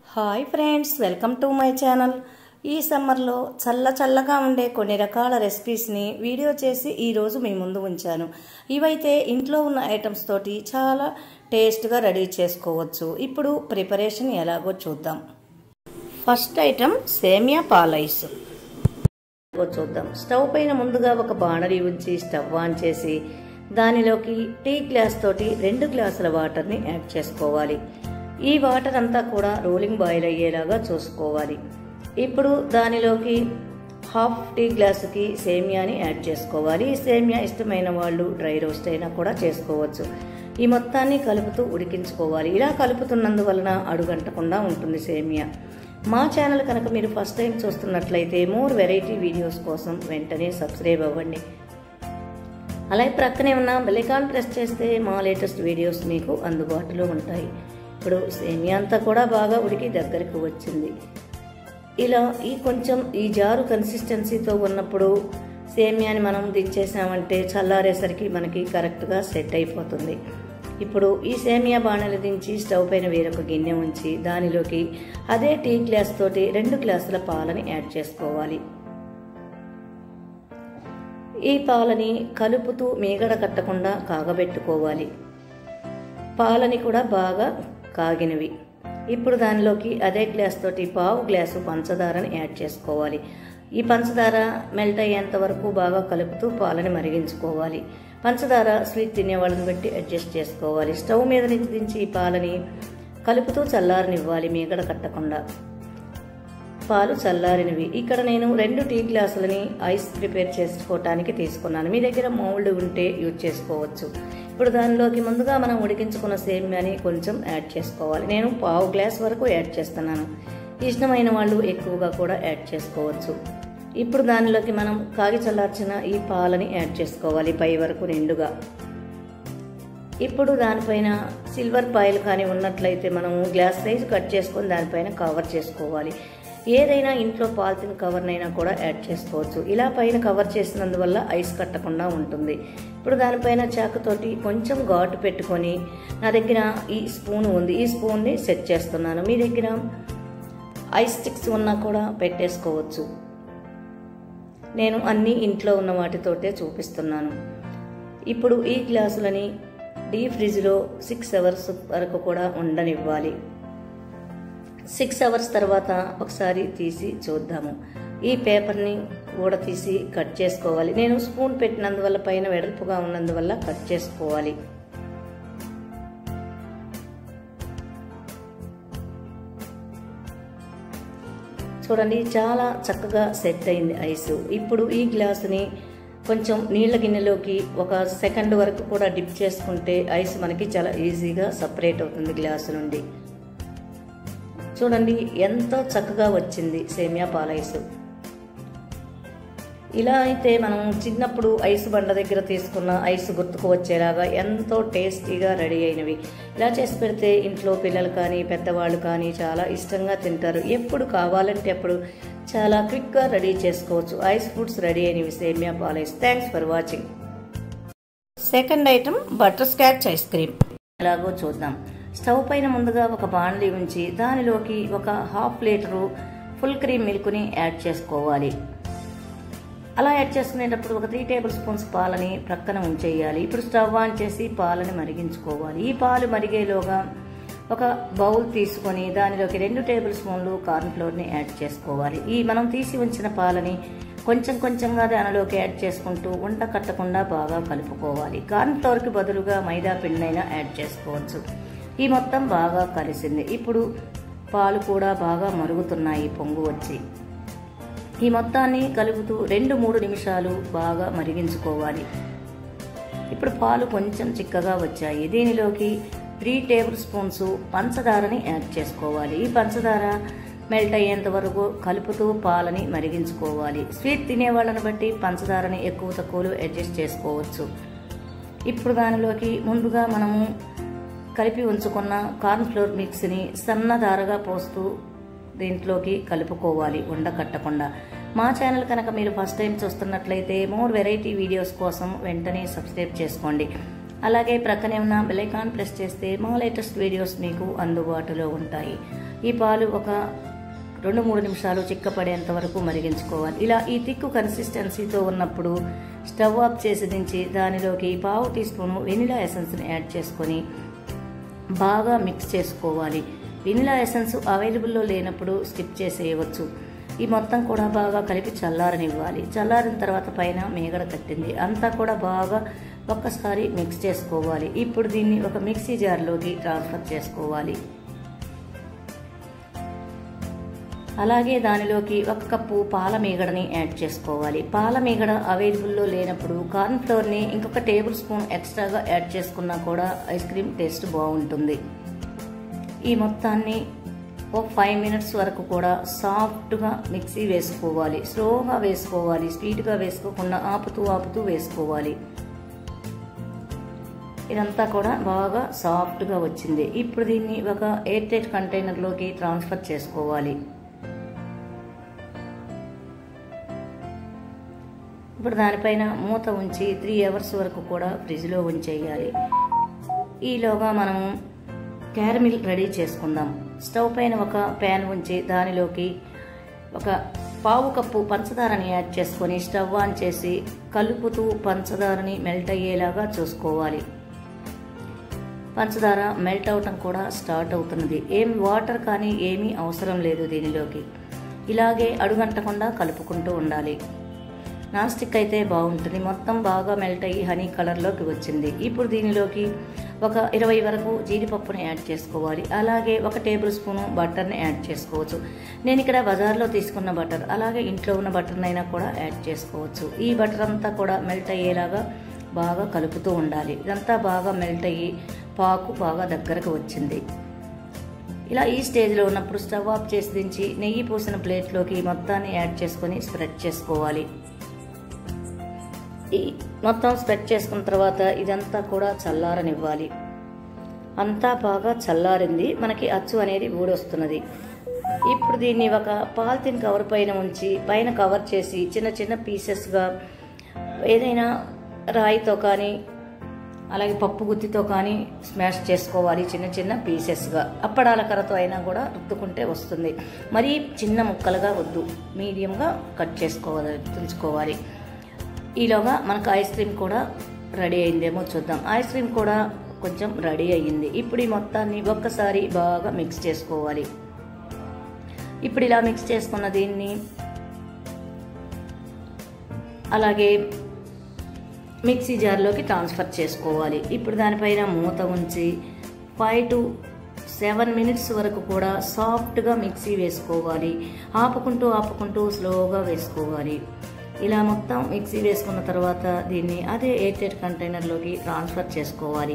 hi friends welcome to my channel ఈ సమ్మర్లో చల్ల చల్లగా ఉండే కొన్ని రకాల రెసిపీస్ని వీడియో చేసి ఈరోజు మీ ముందు ఉంచాను ఇవైతే ఇంట్లో ఉన్న ఐటమ్స్ తోటి చాలా టేస్ట్గా రెడీ చేసుకోవచ్చు ఇప్పుడు ప్రిపరేషన్ ఎలాగో చూద్దాం ఫస్ట్ ఐటమ్ సేమియా పాలైస్ చూద్దాం స్టవ్ పైన ముందుగా ఒక బాణలి ఉంచి స్టవ్ ఆన్ చేసి దానిలోకి టీ గ్లాస్ తోటి రెండు గ్లాసుల వాటర్ని యాడ్ చేసుకోవాలి ఈ వాటర్ అంతా కూడా రోలింగ్ బాయిల్ అయ్యేలాగా చూసుకోవాలి ఇప్పుడు దానిలోకి హాఫ్ టీ గ్లాసుకి సేమియాని యాడ్ చేసుకోవాలి ఈ సేమియా ఇష్టమైన వాళ్ళు డ్రై రోస్ట్ అయినా కూడా చేసుకోవచ్చు ఈ మొత్తాన్ని కలుపుతూ ఉడికించుకోవాలి ఇలా కలుపుతున్నందువలన అడుగంటకుండా ఉంటుంది సేమియా మా ఛానల్ కనుక మీరు ఫస్ట్ టైం చూస్తున్నట్లయితే మోర్ వెరైటీ వీడియోస్ కోసం వెంటనే సబ్స్క్రైబ్ అవ్వండి అలాగే ప్రక్కనే ఉన్న బెలికాన్ ప్రెస్ చేస్తే మా లేటెస్ట్ వీడియోస్ మీకు అందుబాటులో ఉంటాయి ఇప్పుడు సేమియా అంతా కూడా బాగా ఉడికి దగ్గరికి వచ్చింది ఇలా ఈ కొంచెం ఈ జారు కన్సిస్టెన్సీతో ఉన్నప్పుడు సేమియాని మనం దించేసామంటే చల్లారేసరికి మనకి కరెక్ట్గా సెట్ అయిపోతుంది ఇప్పుడు ఈ సేమియా బాణలు దించి స్టవ్ పైన వేరొక గిన్నె ఉంచి దానిలోకి అదే టీ గ్లాస్ తోటి రెండు గ్లాసుల పాలని యాడ్ చేసుకోవాలి ఈ పాలని కలుపుతూ మీగడ కట్టకుండా కాగబెట్టుకోవాలి పాలని కూడా బాగా కాగినవి ఇప్పుడు దానిలోకి అదే గ్లాస్ తోటి పావు గ్లాసు పంచదారని యాడ్ చేసుకోవాలి ఈ పంచదార మెల్ట్ అయ్యేంత వరకు బాగా కలుపుతూ పాలని మరిగించుకోవాలి పంచదార స్వీట్ తినే వాళ్ళని బట్టి అడ్జస్ట్ చేసుకోవాలి స్టవ్ మీద నుంచి దించి ఈ పాలని కలుపుతూ చల్లారనివ్వాలి మీగడ కట్టకుండా పాలు చల్లారినవి ఇక్కడ నేను రెండు టీ గ్లాసులని ఐస్ ప్రిపేర్ చేసుకోవటానికి తీసుకున్నాను మీ దగ్గర మౌల్డ్ ఉంటే యూజ్ చేసుకోవచ్చు ఇప్పుడు దానిలోకి ముందుగా మనం ఉడికించుకున్న సేమ్యాని కొంచెం యాడ్ చేసుకోవాలి నేను పావు గ్లాస్ వరకు యాడ్ చేస్తున్నాను ఇష్టమైన వాళ్ళు ఎక్కువగా కూడా యాడ్ చేసుకోవచ్చు ఇప్పుడు దానిలోకి మనం కాగి చల్లార్చిన ఈ పాలని యాడ్ చేసుకోవాలి పై వరకు నిండుగా ఇప్పుడు దానిపైన సిల్వర్ పాయిల్ కానీ ఉన్నట్లయితే మనము గ్లాస్ సైజ్ కట్ చేసుకొని దానిపైన కవర్ చేసుకోవాలి ఏదైనా ఇంట్లో పాలిథిన్ కవర్నైనా కూడా యాడ్ చేసుకోవచ్చు ఇలా పైన కవర్ చేసినందువల్ల ఐస్ కట్టకుండా ఉంటుంది ఇప్పుడు దానిపైన చాకుతోటి కొంచెం ఘాటు పెట్టుకొని నా దగ్గర ఈ స్పూన్ ఉంది ఈ స్పూన్ని సెట్ చేస్తున్నాను మీ దగ్గర ఐస్ స్టిక్స్ ఉన్నా కూడా పెట్టేసుకోవచ్చు నేను అన్నీ ఇంట్లో ఉన్న వాటితోటే చూపిస్తున్నాను ఇప్పుడు ఈ గ్లాసులని డీ ఫ్రిడ్జ్లో సిక్స్ అవర్స్ వరకు కూడా ఉండనివ్వాలి సిక్స్ అవర్స్ తర్వాత ఒకసారి తీసి చూద్దాము ఈ పేపర్ని కూడా తీసి కట్ చేసుకోవాలి నేను స్పూన్ పెట్టినందువల్ల పైన వెడల్పుగా ఉన్నందువల్ల కట్ చేసుకోవాలి చూడండి చాలా చక్కగా సెట్ అయింది ఐస్ ఇప్పుడు ఈ గ్లాసుని కొంచెం నీళ్ళ గిన్నెలోకి ఒక సెకండ్ వరకు కూడా డిప్ చేసుకుంటే ఐస్ మనకి చాలా ఈజీగా సపరేట్ అవుతుంది గ్లాసు నుండి చూడండి ఎంతో చక్కగా వచ్చింది సేమియా పాలైస్ ఇలా అయితే మనం చిన్నప్పుడు ఐస్ బండ దగ్గర తీసుకున్న ఐస్ గుర్తుకు వచ్చేలాగా ఎంతో టేస్టీగా రెడీ అయినవి ఇలా చేసి పెడితే ఇంట్లో పిల్లలు కానీ పెద్దవాళ్ళు కానీ చాలా ఇష్టంగా తింటారు ఎప్పుడు కావాలంటే అప్పుడు చాలా క్విక్గా రెడీ చేసుకోవచ్చు ఐస్ ఫుడ్స్ రెడీ అయినవి సేమియా పాలైస్ thanks for watching second item butter scotch ice cream ఎలాగో చూద్దాం స్టవ్ పైన ముందుగా ఒక బాణలి ఉంచి దానిలోకి ఒక హాఫ్ లీటరు ఫుల్ క్రీమ్ మిల్క్ని యాడ్ చేసుకోవాలి అలా యాడ్ చేసుకునేటప్పుడు ఒక త్రీ టేబుల్ స్పూన్స్ పాలని ప్రక్కన ఉంచేయాలి ఇప్పుడు స్టవ్ ఆన్ చేసి పాలని మరిగించుకోవాలి ఈ పాలు మరిగేలోగా ఒక బౌల్ తీసుకొని దానిలోకి రెండు టేబుల్ స్పూన్లు కార్న్ ఫ్లోర్ని యాడ్ చేసుకోవాలి ఈ మనం తీసి ఉంచిన పాలని కొంచెం కొంచెంగా దానిలోకి యాడ్ చేసుకుంటూ ఉంట కట్టకుండా బాగా కలుపుకోవాలి కార్న్ ఫ్లోర్కి బదులుగా మైదా పిండినైనా యాడ్ చేసుకోవచ్చు ఈ మొత్తం బాగా కలిసింది ఇప్పుడు పాలు కూడా బాగా మరుగుతున్నాయి పొంగు వచ్చి ఈ మొత్తాన్ని కలుపుతూ రెండు మూడు నిమిషాలు బాగా మరిగించుకోవాలి ఇప్పుడు పాలు కొంచెం చిక్కగా వచ్చాయి దీనిలోకి త్రీ టేబుల్ స్పూన్స్ పంచదారని యాడ్ చేసుకోవాలి ఈ పంచదార మెల్ట్ అయ్యేంత వరకు కలుపుతూ పాలని మరిగించుకోవాలి స్వీట్ తినే వాళ్ళని బట్టి పంచదారని ఎక్కువ తక్కువలు అడ్జస్ట్ చేసుకోవచ్చు ఇప్పుడు దానిలోకి ముందుగా మనము కలిపి ఉంచుకున్న కార్న్ ఫ్లోర్ మిక్స్ని సన్నదారగా పోస్తూ దీంట్లోకి కలుపుకోవాలి ఉండకట్టకుండా మా ఛానల్ కనుక మీరు ఫస్ట్ టైం చూస్తున్నట్లయితే మోర్ వెరైటీ వీడియోస్ కోసం వెంటనే సబ్స్క్రైబ్ చేసుకోండి అలాగే ప్రక్కనే ఉన్న బెలైకాన్ ప్రెస్ చేస్తే మా లేటెస్ట్ వీడియోస్ మీకు అందుబాటులో ఉంటాయి ఈ పాలు ఒక రెండు మూడు నిమిషాలు చిక్కపడేంత వరకు మరిగించుకోవాలి ఇలా ఈ తిక్కు కన్సిస్టెన్సీతో ఉన్నప్పుడు స్టవ్ ఆఫ్ చేసి దించి దానిలోకి పావు టీ స్పూను వెనిలా ఎసెన్స్ని యాడ్ చేసుకొని బాగా మిక్స్ చేసుకోవాలి వెనిలా ఎసెన్స్ అవైలబుల్లో లేనప్పుడు స్కిప్ చేసేయవచ్చు ఈ మొత్తం కూడా బాగా కలిపి చల్లారనివ్వాలి చల్లారిన తర్వాత పైన మేగడ కట్టింది అంతా కూడా బాగా ఒక్కసారి మిక్స్ చేసుకోవాలి ఇప్పుడు దీన్ని ఒక మిక్సీ జార్లోకి ట్రాన్స్ఫర్ చేసుకోవాలి అలాగే దానిలోకి ఒక కప్పు పాల మీగడని యాడ్ చేసుకోవాలి పాల మీగడ అవైలబుల్లో లేనప్పుడు కార్న్ ఫ్లోర్ని ఇంకొక టేబుల్ స్పూన్ ఎక్స్ట్రాగా యాడ్ చేసుకున్నా కూడా ఐస్ క్రీమ్ టేస్ట్ బాగుంటుంది ఈ మొత్తాన్ని ఒక ఫైవ్ మినిట్స్ వరకు కూడా సాఫ్ట్గా మిక్సీ వేసుకోవాలి స్లోగా వేసుకోవాలి స్పీడ్గా వేసుకోకుండా ఆపుతూ ఆపుతూ వేసుకోవాలి ఇదంతా కూడా బాగా సాఫ్ట్గా వచ్చింది ఇప్పుడు దీన్ని ఒక ఎయిర్ టైట్ కంటైనర్లోకి ట్రాన్స్ఫర్ చేసుకోవాలి ఇప్పుడు దానిపైన మూత ఉంచి త్రీ అవర్స్ వరకు కూడా ఫ్రిడ్జ్లో ఉంచేయాలి ఈలోగా మనము క్యారమిల్ రెడీ చేసుకుందాం స్టవ్ పైన ఒక ప్యాన్ ఉంచి దానిలోకి ఒక పావు కప్పు పంచదారని యాడ్ చేసుకొని స్టవ్ ఆన్ చేసి కలుపుతూ పంచదారని మెల్ట్ అయ్యేలాగా చూసుకోవాలి పంచదార మెల్ట్ అవటం కూడా స్టార్ట్ అవుతున్నది ఏం వాటర్ కానీ ఏమీ అవసరం లేదు దీనిలోకి ఇలాగే అడుగంటకుండా కలుపుకుంటూ ఉండాలి నాన్ స్టిక్ అయితే బాగుంటుంది మొత్తం బాగా మెల్ట్ అయ్యి హనీ కలర్లోకి వచ్చింది ఇప్పుడు దీనిలోకి ఒక ఇరవై వరకు జీడిపప్పుని యాడ్ చేసుకోవాలి అలాగే ఒక టేబుల్ స్పూను బటర్ని యాడ్ చేసుకోవచ్చు నేను ఇక్కడ బజార్లో తీసుకున్న బటర్ అలాగే ఇంట్లో ఉన్న బటర్నైనా కూడా యాడ్ చేసుకోవచ్చు ఈ బటర్ అంతా కూడా మెల్ట్ అయ్యేలాగా బాగా కలుపుతూ ఉండాలి ఇదంతా బాగా మెల్ట్ అయ్యి పాకు బాగా దగ్గరకు వచ్చింది ఇలా ఈ స్టేజ్లో ఉన్నప్పుడు స్టవ్ ఆఫ్ చేసి దించి నెయ్యి పూసిన ప్లేట్లోకి మొత్తాన్ని యాడ్ చేసుకొని స్ప్రెడ్ చేసుకోవాలి ఈ మొత్తం స్ప్రెడ్ చేసుకున్న తర్వాత ఇదంతా కూడా చల్లారనివ్వాలి అంతా బాగా చల్లారింది మనకి అచ్చు అనేది ఊడొస్తున్నది ఇప్పుడు దీన్ని ఒక పాలిథిన్ కవర్ పైన ఉంచి పైన కవర్ చేసి చిన్న చిన్న పీసెస్గా ఏదైనా రాయితో కానీ అలాగే పప్పు గుత్తితో కానీ స్మాష్ చేసుకోవాలి చిన్న చిన్న పీసెస్గా అప్పడాల కర్రతో అయినా కూడా రుద్దుకుంటే వస్తుంది మరీ చిన్న ముక్కలుగా వద్దు మీడియంగా కట్ చేసుకోవాలి తుంచుకోవాలి ఈలోగా మనకు ఐస్ క్రీమ్ కూడా రెడీ అయిందేమో చూద్దాం ఐస్ క్రీమ్ కూడా కొంచెం రెడీ అయ్యింది ఇప్పుడు ఈ మొత్తాన్ని ఒక్కసారి బాగా మిక్స్ చేసుకోవాలి ఇప్పుడు ఇలా మిక్స్ చేసుకున్న దీన్ని అలాగే మిక్సీ జార్లోకి ట్రాన్స్ఫర్ చేసుకోవాలి ఇప్పుడు దానిపైన మూత ఉంచి ఫైవ్ టు సెవెన్ మినిట్స్ వరకు కూడా సాఫ్ట్గా మిక్సీ వేసుకోవాలి ఆపుకుంటూ ఆపుకుంటూ స్లోగా వేసుకోవాలి ఇలా మొత్తం మిక్సీ వేసుకున్న తర్వాత దీన్ని అదే ఎయిర్టెడ్ కంటైనర్లోకి ట్రాన్స్ఫర్ చేసుకోవాలి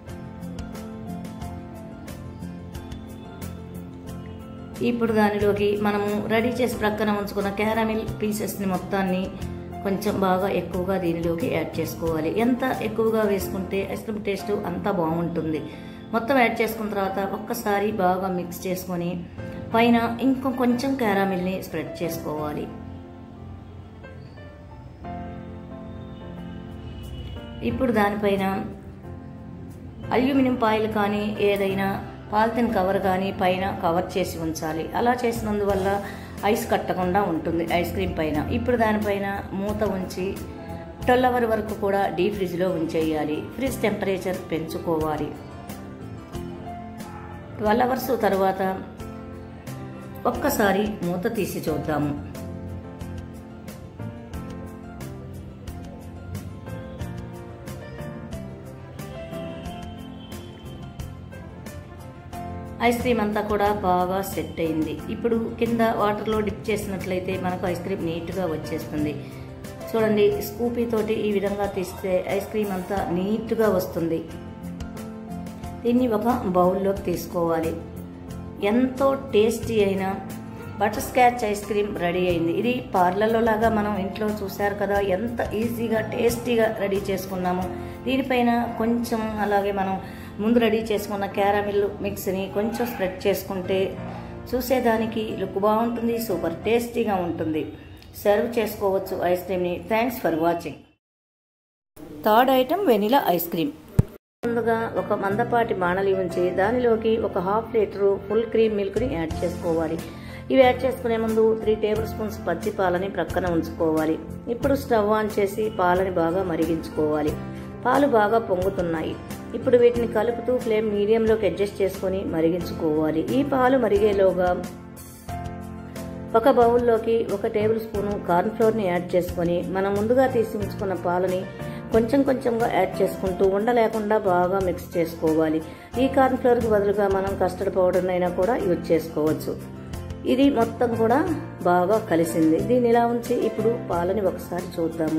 ఇప్పుడు దానిలోకి మనము రెడీ చేసి ప్రక్కన ఉంచుకున్న క్యారమిల్ పీసెస్ని మొత్తాన్ని కొంచెం బాగా ఎక్కువగా దీనిలోకి యాడ్ చేసుకోవాలి ఎంత ఎక్కువగా వేసుకుంటే ఐస్ క్రీమ్ టేస్ట్ అంత బాగుంటుంది మొత్తం యాడ్ చేసుకున్న తర్వాత ఒక్కసారి బాగా మిక్స్ చేసుకొని పైన ఇంకో కొంచెం క్యారామిల్ని స్ప్రెడ్ చేసుకోవాలి ఇప్పుడు దానిపైన అల్యూమినియం పాయిల్ కానీ ఏదైనా పాలిథిన్ కవర్ కానీ పైన కవర్ చేసి ఉంచాలి అలా చేసినందువల్ల ఐస్ కట్టకుండా ఉంటుంది ఐస్ క్రీమ్ పైన ఇప్పుడు దానిపైన మూత ఉంచి ట్వెల్వ్ అవర్ వరకు కూడా డీ ఫ్రిడ్జ్లో ఉంచేయాలి ఫ్రిడ్జ్ టెంపరేచర్ పెంచుకోవాలి ట్వెల్వ్ అవర్స్ తర్వాత ఒక్కసారి మూత తీసి చూద్దాము ఐస్ క్రీమ్ అంతా కూడా బాగా సెట్ అయింది ఇప్పుడు కింద వాటర్లో డిప్ చేసినట్లయితే మనకు ఐస్ క్రీమ్ నీట్గా వచ్చేస్తుంది చూడండి స్కూపీ తోటి ఈ విధంగా తీస్తే ఐస్ క్రీమ్ అంతా నీట్గా వస్తుంది దీన్ని ఒక బౌల్లోకి తీసుకోవాలి ఎంతో టేస్టీ అయిన butter scotch ice cream ready అయింది ఇది పార్లర్లో లాగా మనం ఇంట్లో చూశారు కదా ఎంత ఈజీగా టేస్టీగా రెడీ చేసుకున్నాము దీనిపైన కొంచెం అలాగే మనం ముందు రెడీ చేసుకున్న క్యారమిల్ మిక్స్ని కొంచెం స్ప్రెడ్ చేసుకుంటే చూసేదానికి లుక్ బాగుంటుంది సూపర్ టేస్టీగా ఉంటుంది సర్వ్ చేసుకోవచ్చు ఐస్ క్రీమ్ని thanks for watching third item vanilla ice cream ముందుగా ఒక మందపాటి బాణలి ఉంచి దానిలోకి ఒక హాఫ్ లీటరు ఫుల్ క్రీమ్ మిల్క్ని యాడ్ చేసుకోవాలి ఇవి యాడ్ చేసుకునే ముందు త్రీ టేబుల్ స్పూన్స్ పచ్చి పాలని ప్రక్కన ఉంచుకోవాలి ఇప్పుడు స్టవ్ ఆన్ చేసి పాలని బాగా మరిగించుకోవాలి పాలు బాగా పొంగుతున్నాయి ఇప్పుడు వీటిని కలుపుతూ ఫ్లేమ్ మీడియంలోకి అడ్జస్ట్ చేసుకొని మరిగించుకోవాలి ఈ పాలు మరిగేలోగా ఒక బౌల్లోకి ఒక టేబుల్ స్పూను కార్న్ఫ్లోర్ని యాడ్ చేసుకొని మనం ముందుగా తీసి ఉంచుకున్న పాలని కొంచెం కొంచెంగా యాడ్ చేసుకుంటూ ఉండలేకుండా బాగా మిక్స్ చేసుకోవాలి ఈ కార్న్ఫ్లోర్కి బదులుగా మనం కస్టర్డ్ పౌడర్ అయినా కూడా యూజ్ చేసుకోవచ్చు ఇది మొత్తం కూడా బాగా కలిసింది దీన్ని ఇలా ఉంచి ఇప్పుడు పాలని ఒకసారి చూద్దాము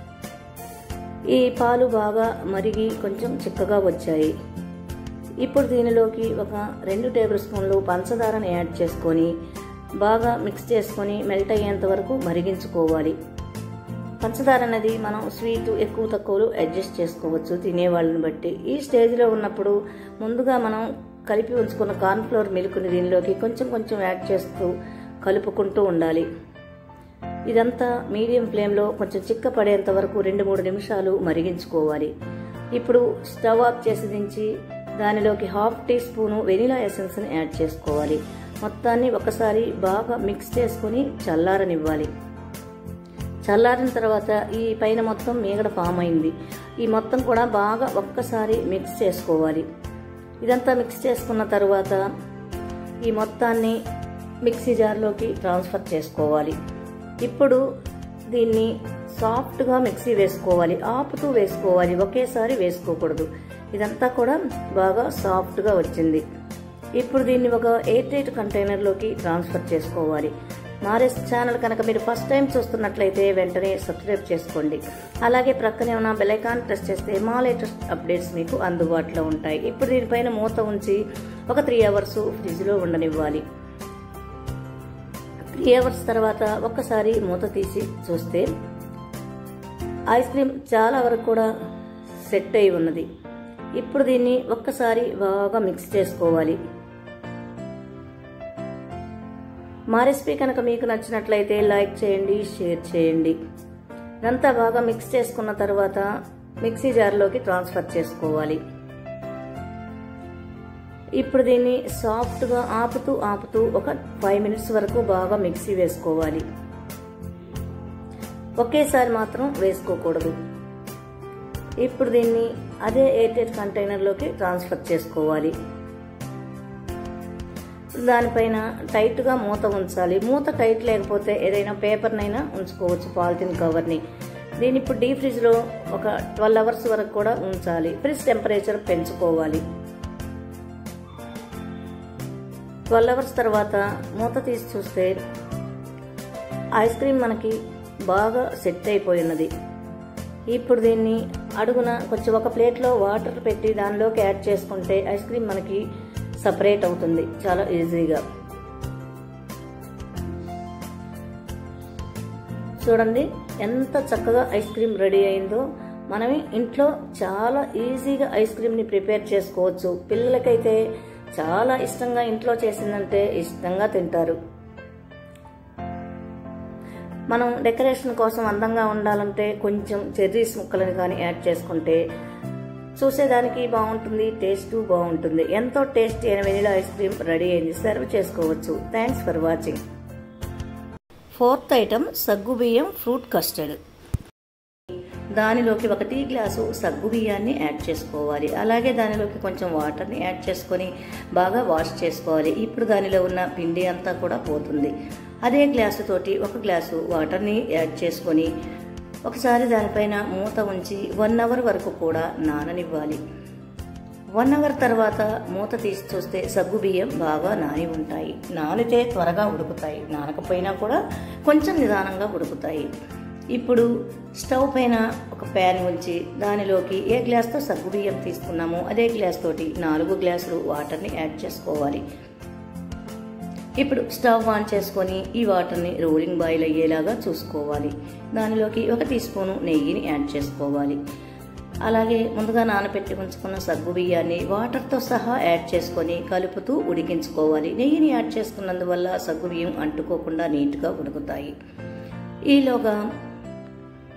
ఈ పాలు బాగా మరిగి కొంచెం చిక్కగా వచ్చాయి ఇప్పుడు దీనిలోకి ఒక రెండు టేబుల్ స్పూన్లు పంచదారని యాడ్ చేసుకొని బాగా మిక్స్ చేసుకొని మెల్ట్ అయ్యేంత వరకు మరిగించుకోవాలి పంచదార అనేది మనం స్వీట్ ఎక్కువ తక్కువలు అడ్జస్ట్ చేసుకోవచ్చు తినేవాళ్ళని బట్టి ఈ స్టేజ్లో ఉన్నప్పుడు ముందుగా మనం కలిపి ఉంచుకున్న కార్న్ఫ్లోర్ మిల్క్ని దీనిలోకి కొంచెం కొంచెం యాడ్ చేస్తూ కలుపుకుంటూ ఉండాలి ఇదంతా మీడియం ఫ్లేమ్లో కొంచెం చిక్క పడేంత వరకు రెండు మూడు నిమిషాలు మరిగించుకోవాలి ఇప్పుడు స్టవ్ ఆఫ్ చేసి దించి దానిలోకి హాఫ్ టీ స్పూను వెనిలా ఎసెన్స్ని యాడ్ చేసుకోవాలి మొత్తాన్ని ఒకసారి బాగా మిక్స్ చేసుకుని చల్లారనివ్వాలి చల్లారిన తర్వాత ఈ పైన మొత్తం మీగడ ఫామ్ అయింది ఈ మొత్తం కూడా బాగా ఒక్కసారి మిక్స్ చేసుకోవాలి ఇదంతా మిక్స్ చేసుకున్న తర్వాత ఈ మొత్తాన్ని మిక్సీ జార్లోకి ట్రాన్స్ఫర్ చేసుకోవాలి ఇప్పుడు దీన్ని సాఫ్ట్గా మిక్సీ వేసుకోవాలి ఆపుతూ వేసుకోవాలి ఒకేసారి వేసుకోకూడదు ఇదంతా కూడా బాగా సాఫ్ట్గా వచ్చింది ఇప్పుడు దీన్ని ఒక ఎయిర్ టైట్ కంటైనర్లోకి ట్రాన్స్ఫర్ చేసుకోవాలి మారెస్ ఛానల్ కనుక మీరు ఫస్ట్ టైం చూస్తున్నట్లయితే వెంటనే సబ్స్క్రైబ్ చేసుకోండి అలాగే ప్రక్కనే ఉన్న బెలైకాన్ ప్రెస్ చేస్తే మా లేటెస్ట్ అప్డేట్స్ మీకు అందుబాటులో ఉంటాయి ఇప్పుడు దీనిపైన మూత ఉంచి ఒక త్రీ అవర్స్ ఫ్రిడ్జ్లో ఉండనివ్వాలి త్రీ అవర్స్ తర్వాత ఒక్కసారి మూత తీసి చూస్తే ఐస్ క్రీమ్ చాలా వరకు కూడా సెట్ అయి ఉన్నది ఇప్పుడు దీన్ని ఒక్కసారి బాగా మిక్స్ చేసుకోవాలి మా రెసిపీ కనుక మీకు నచ్చినట్లయితే లైక్ చేయండి షేర్ చేయండి ఇదంతా బాగా మిక్స్ చేసుకున్న తర్వాత మిక్సీ జార్లోకి ట్రాన్స్ఫర్ చేసుకోవాలి ఇప్పుడు దీన్ని సాఫ్ట్గా ఆపుతూ ఆపుతూ ఒక ఫైవ్ మినిట్స్ వరకు బాగా మిక్సీ వేసుకోవాలి ఒకేసారి మాత్రం వేసుకోకూడదు ఇప్పుడు దీన్ని అదే ఎయిర్టెడ్ కంటైనర్లోకి ట్రాన్స్ఫర్ చేసుకోవాలి దానిపైన టైట్గా మూత ఉంచాలి మూత టైట్ లేకపోతే ఏదైనా పేపర్నైనా ఉంచుకోవచ్చు పాలిథిన్ కవర్ని దీన్ని ఇప్పుడు డీ ఫ్రిడ్జ్లో ఒక ట్వెల్వ్ అవర్స్ వరకు కూడా ఉంచాలి ఫ్రిడ్జ్ టెంపరేచర్ పెంచుకోవాలి ట్వెల్వ్ అవర్స్ తర్వాత మూత తీసి చూస్తే ఐస్ క్రీమ్ మనకి బాగా సెట్ అయిపోయినది ఇప్పుడు దీన్ని అడుగున కొంచెం ఒక ప్లేట్లో వాటర్ పెట్టి దానిలోకి యాడ్ చేసుకుంటే ఐస్ క్రీమ్ మనకి సపరేట్ అవుతుంది చాలా ఈజీగా చూడండి ఎంత చక్కగా ఐస్ క్రీమ్ రెడీ అయిందో మనం ఇంట్లో చాలా ఈజీగా ఐస్ క్రీమ్ని ప్రిపేర్ చేసుకోవచ్చు పిల్లలకైతే చాలా ఇష్టంగా ఇంట్లో చేసిందంటే ఇష్టంగా తింటారు మనం డెకరేషన్ కోసం అందంగా ఉండాలంటే కొంచెం చెర్రీస్ ముక్కలను కానీ యాడ్ చేసుకుంటే చూసేదానికి బాగుంటుంది టేస్ట్ బాగుంటుంది ఎంతో టేస్టీ అయిన వెనిలా ఐస్ క్రీమ్ రెడీ అయింది సర్వ్ చేసుకోవచ్చు thanks for watching fourth item సగ్గు బియ్యం ఫ్రూట్ కస్టర్డ్ దానిలోకి ఒక టీ గ్లాసు సగ్గు బియ్యాన్ని యాడ్ చేసుకోవాలి అలాగే దానిలోకి కొంచెం వాటర్ని యాడ్ చేసుకొని బాగా వాష్ చేసుకోవాలి ఇప్పుడు దానిలో ఉన్న పిండి అంతా కూడా పోతుంది అదే గ్లాసు తోటి ఒక గ్లాసు వాటర్ని యాడ్ చేసుకొని ఒకసారి దానిపైన మూత ఉంచి వన్ అవర్ వరకు కూడా నాననివ్వాలి వన్ అవర్ తర్వాత మూత తీసి చూస్తే సగ్గు బియ్యం బాగా నాని ఉంటాయి నానితే త్వరగా ఉడుకుతాయి నానకపోయినా కూడా కొంచెం నిదానంగా ఉడుకుతాయి ఇప్పుడు స్టవ్ పైన ఒక ప్యాన్ ఉంచి దానిలోకి ఏ గ్లాస్తో సగ్గు బియ్యం తీసుకున్నామో అదే గ్లాస్ తోటి నాలుగు గ్లాసులు వాటర్ని యాడ్ చేసుకోవాలి ఇప్పుడు స్టవ్ ఆన్ చేసుకొని ఈ వాటర్ని రోలింగ్ బాయిల్ అయ్యేలాగా చూసుకోవాలి దానిలోకి ఒక టీ స్పూను నెయ్యిని యాడ్ చేసుకోవాలి అలాగే ముందుగా నానబెట్టి ఉంచుకున్న సగ్గు బియ్యాన్ని వాటర్తో సహా యాడ్ చేసుకొని కలుపుతూ ఉడికించుకోవాలి నెయ్యిని యాడ్ చేసుకున్నందువల్ల సగ్గు బియ్యం అంటుకోకుండా నీట్గా ఉడుకుతాయి ఈలోగా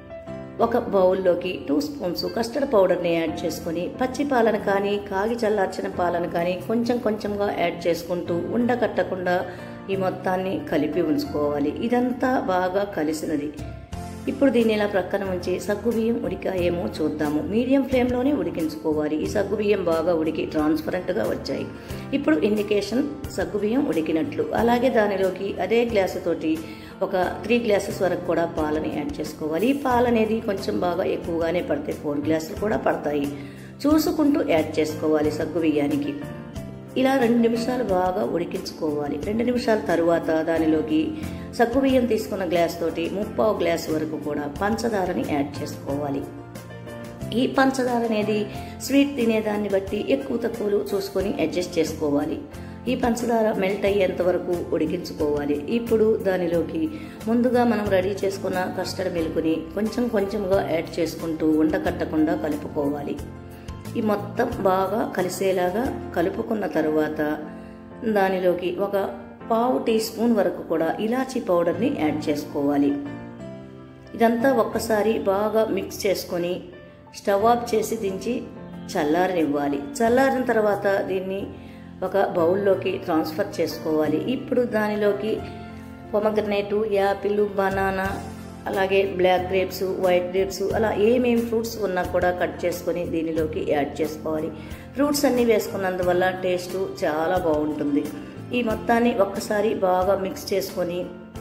ఒక బౌల్లోకి టూ స్పూన్స్ కస్టర్డ్ పౌడర్ని యాడ్ చేసుకొని పచ్చి పాలను కానీ కాగి చల్లార్చిన పాలను కానీ కొంచెం కొంచెంగా యాడ్ చేసుకుంటూ ఉండకట్టకుండా ఈ మొత్తాన్ని కలిపి ఉంచుకోవాలి ఇదంతా బాగా కలిసినది ఇప్పుడు దీన్ని ఇలా ప్రక్కన ఉంచి సగ్గుబియ్యం ఉడికాయేమో చూద్దాము మీడియం ఫ్లేమ్లోనే ఉడికించుకోవాలి ఈ సగ్గుబియ్యం బాగా ఉడికి ట్రాన్స్పరెంట్గా వచ్చాయి ఇప్పుడు ఇండికేషన్ సగ్గుబియ్యం ఉడికినట్లు అలాగే దానిలోకి అదే గ్లాసుతోటి ఒక త్రీ గ్లాసెస్ వరకు కూడా పాలని యాడ్ చేసుకోవాలి ఈ పాలు అనేది కొంచెం బాగా ఎక్కువగానే పడతాయి ఫోర్ గ్లాసులు కూడా పడతాయి చూసుకుంటూ యాడ్ చేసుకోవాలి సగ్గు బియ్యానికి ఇలా రెండు నిమిషాలు బాగా ఉడికించుకోవాలి రెండు నిమిషాల తరువాత దానిలోకి సగ్గు బియ్యం తీసుకున్న గ్లాస్ తోటి ముప్పావు గ్లాస్ వరకు కూడా పంచదారని యాడ్ చేసుకోవాలి ఈ పంచదార అనేది స్వీట్ తినేదాన్ని బట్టి ఎక్కువ తక్కువలు చూసుకొని అడ్జస్ట్ చేసుకోవాలి ఈ పంచదార మెల్ట్ అయ్యేంత వరకు ఉడికించుకోవాలి ఇప్పుడు దానిలోకి ముందుగా మనం రెడీ చేసుకున్న కస్టర్డ్ మిల్క్ని కొంచెం కొంచెంగా యాడ్ చేసుకుంటూ ఉండకట్టకుండా కలుపుకోవాలి ఈ మొత్తం బాగా కలిసేలాగా కలుపుకున్న తరువాత దానిలోకి ఒక పావు టీ స్పూన్ వరకు కూడా ఇలాచీ పౌడర్ని యాడ్ చేసుకోవాలి ఇదంతా ఒక్కసారి బాగా మిక్స్ చేసుకొని స్టవ్ ఆఫ్ చేసి దించి చల్లారనివ్వాలి చల్లారిన తర్వాత దీన్ని ఒక బౌల్లోకి ట్రాన్స్ఫర్ చేసుకోవాలి ఇప్పుడు దానిలోకి పొమగ్రనేటు యాపిల్ బనానా అలాగే బ్లాక్ గ్రేప్స్ వైట్ గ్రేప్స్ అలా ఏమేమి ఫ్రూట్స్ ఉన్నా కూడా కట్ చేసుకొని దీనిలోకి యాడ్ చేసుకోవాలి ఫ్రూట్స్ అన్నీ వేసుకున్నందువల్ల టేస్ట్ చాలా బాగుంటుంది ఈ మొత్తాన్ని ఒక్కసారి బాగా మిక్స్ చేసుకొని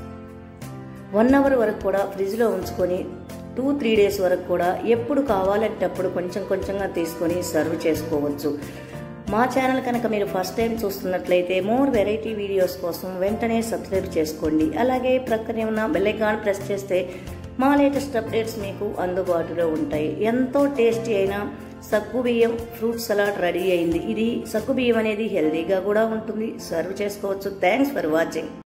వన్ అవర్ వరకు కూడా ఫ్రిడ్జ్లో ఉంచుకొని టూ త్రీ డేస్ వరకు కూడా ఎప్పుడు కావాలంటే అప్పుడు కొంచెం కొంచెంగా తీసుకొని సర్వ్ చేసుకోవచ్చు మా ఛానల్ కనుక మీరు ఫస్ట్ టైం చూస్తున్నట్లయితే మోర్ వెరైటీ వీడియోస్ కోసం వెంటనే సబ్స్క్రైబ్ చేసుకోండి అలాగే ప్రక్కనే ఉన్న బెల్లైకాన్ ప్రెస్ చేస్తే మా లేటెస్ట్ అప్డేట్స్ మీకు అందుబాటులో ఉంటాయి ఎంతో టేస్టీ అయిన సగ్గుబియ్యం ఫ్రూట్ సలాడ్ రెడీ అయింది ఇది సగ్గుబియ్యం అనేది హెల్దీగా కూడా ఉంటుంది సర్వ్ చేసుకోవచ్చు థ్యాంక్స్ ఫర్ వాచింగ్